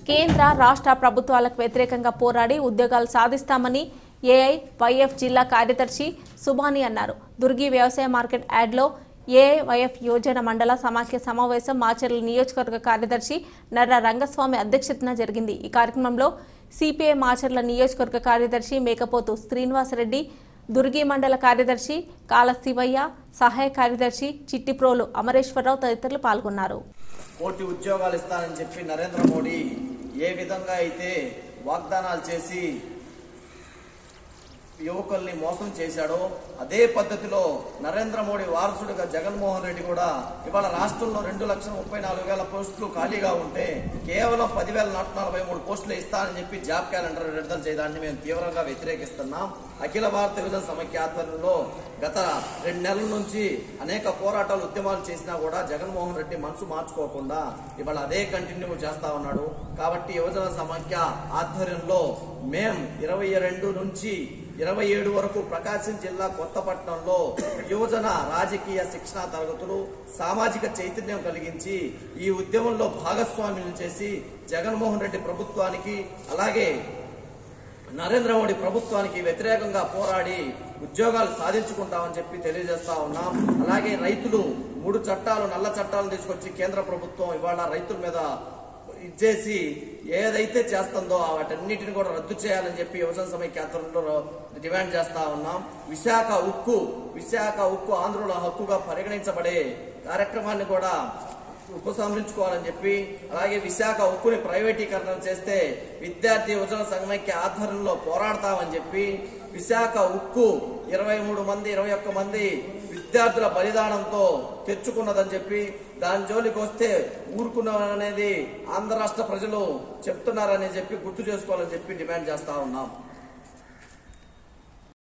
కేంద్ర రాష్ట్ర ప్రభుత్వాలకు వ్యతిరేకంగా పోరాడి ఉద్యోగాలు సాధిస్తామని ఏఐవైఎఫ్ జిల్లా కార్యదర్శి సుబాని అన్నారు దుర్గి వ్యవసాయ మార్కెట్ యాడ్లో ఏఐవైఎఫ్ యోజన మండల సమాఖ్య సమావేశం మాచర్ల నియోజకవర్గ కార్యదర్శి నర్ర రంగస్వామి అధ్యక్షతన జరిగింది ఈ కార్యక్రమంలో సిపిఐ మాచర్ల నియోజకవర్గ కార్యదర్శి మేకపోతు శ్రీనివాసరెడ్డి దుర్గి మండల కార్యదర్శి కాల శివయ్య సహాయ కార్యదర్శి చిట్టిప్రోలు అమరేశ్వరరావు తదితరులు పాల్గొన్నారు కోటి ఉద్యోగాలు ఇస్తానని చెప్పి నరేంద్ర మోడీ ఏ విధంగా అయితే వాగ్దానాలు చేసి యువకుల్ని మోసం చేశాడో అదే పద్ధతిలో నరేంద్ర మోడీ వారసుడిగా జగన్మోహన్ రెడ్డి కూడా ఇవాళ రాష్ట్రంలో రెండు లక్షల ముప్పై నాలుగు వేల పోస్టులు ఖాళీగా ఉంటే కేవలం పదివేల నూట నలభై మూడు పోస్టులు ఇస్తానని చెప్పి జాబ్ క్యాలెండర్ విడుదల చేయడాన్ని మేము తీవ్రంగా వ్యతిరేకిస్తున్నాం అఖిల భారత విభజన సమైక్య ఆధ్వర్యంలో గత రెండు నెలల నుంచి అనేక పోరాటాలు ఉద్యమాలు చేసినా కూడా జగన్మోహన్ రెడ్డి మనసు మార్చుకోకుండా ఇవాళ అదే కంటిన్యూ చేస్తా ఉన్నాడు కాబట్టి యువజన సమైక్య ఆధ్వర్యంలో మేం ఇరవై రెండు నుంచి ఇరవై ఏడు వరకు ప్రకాశం జిల్లా కొత్తపట్నంలో యువజన రాజకీయ శిక్షణా తరగతులు సామాజిక చైతన్యం కలిగించి ఈ ఉద్యమంలో భాగస్వామ్యం చేసి జగన్మోహన్ రెడ్డి ప్రభుత్వానికి అలాగే నరేంద్ర మోడీ ప్రభుత్వానికి వ్యతిరేకంగా పోరాడి ఉద్యోగాలు సాధించుకుంటామని చెప్పి తెలియజేస్తా ఉన్నాం అలాగే రైతులు మూడు చట్టాలు నల్ల చట్టాలను తీసుకొచ్చి కేంద్ర ప్రభుత్వం ఇవాళ రైతుల మీద ఇచ్చేసి ఏదైతే చేస్తుందో వాటన్నిటిని కూడా రద్దు చేయాలని చెప్పి యువజన సమైక్య ఆధ్వర్యంలో డిమాండ్ చేస్తా ఉన్నాం విశాఖ ఉక్కు విశాఖ ఉక్కు ఆంధ్రుల హక్కుగా పరిగణించబడే కార్యక్రమాన్ని కూడా ఉపసంహరించుకోవాలని చెప్పి అలాగే విశాఖ ఉక్కుని ప్రైవేటీకరణ చేస్తే విద్యార్థి యువజన సమైక్య ఆధ్వర్యంలో పోరాడతామని చెప్పి విశాఖ ఉక్కు ఇరవై మూడు మంది ఇరవై ఒక్క మంది విద్యార్థుల బలిదానంతో తెచ్చుకున్నదని చెప్పి దాని జోలికి వస్తే ఊరుకున్నామనేది ఆంధ్ర రాష్ట్ర ప్రజలు చెప్తున్నారని చెప్పి గుర్తు చేసుకోవాలని చెప్పి డిమాండ్ చేస్తా ఉన్నాం